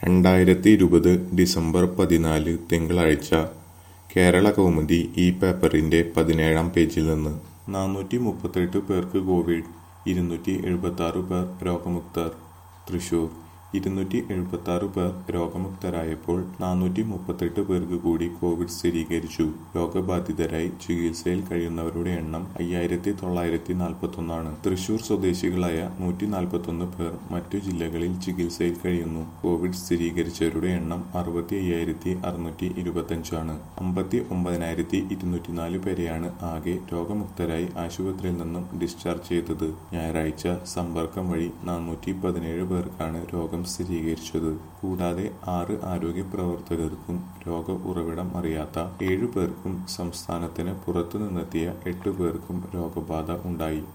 രണ്ടായിരത്തി ഇരുപത് ഡിസംബർ പതിനാല് തിങ്കളാഴ്ച കേരള കൗമുദി ഈ പേപ്പറിന്റെ പതിനേഴാം പേജിൽ നിന്ന് നാനൂറ്റി മുപ്പത്തെട്ട് പേർക്ക് കോവിഡ് ഇരുന്നൂറ്റി എഴുപത്തി ആറ് പേർ രോഗമുക്തർ തൃശൂർ ഇരുന്നൂറ്റി എഴുപത്തി ആറ് പേർ രോഗമുക്തരായപ്പോൾ നാനൂറ്റി മുപ്പത്തെട്ട് പേർക്ക് കൂടി കോവിഡ് സ്ഥിരീകരിച്ചു രോഗബാധിതരായി ചികിത്സയിൽ കഴിയുന്നവരുടെ എണ്ണം അയ്യായിരത്തി തൊള്ളായിരത്തി നാൽപ്പത്തൊന്നാണ് തൃശൂർ സ്വദേശികളായ നൂറ്റി നാൽപ്പത്തൊന്ന് പേർ മറ്റു ജില്ലകളിൽ ചികിത്സയിൽ കഴിയുന്നു കോവിഡ് സ്ഥിരീകരിച്ചവരുടെ എണ്ണം അറുപത്തി അയ്യായിരത്തി അറുന്നൂറ്റി ഇരുപത്തഞ്ചാണ് അമ്പത്തി ഒമ്പതിനായിരത്തി ഇരുന്നൂറ്റിനാല് പേരെയാണ് ആകെ രോഗമുക്തരായി ആശുപത്രിയിൽ നിന്നും ഡിസ്ചാർജ് ചെയ്തത് ഞായറാഴ്ച സമ്പർക്കം വഴി നാനൂറ്റി പതിനേഴ് പേർക്കാണ് രോഗം സ്ഥിരീകരിച്ചത് കൂടാതെ ആറ് ആരോഗ്യ പ്രവർത്തകർക്കും രോഗ ഉറവിടം അറിയാത്ത ഏഴു പേർക്കും സംസ്ഥാനത്തിന് പുറത്തു നിന്നെത്തിയ എട്ട് പേർക്കും രോഗബാധ ഉണ്ടായി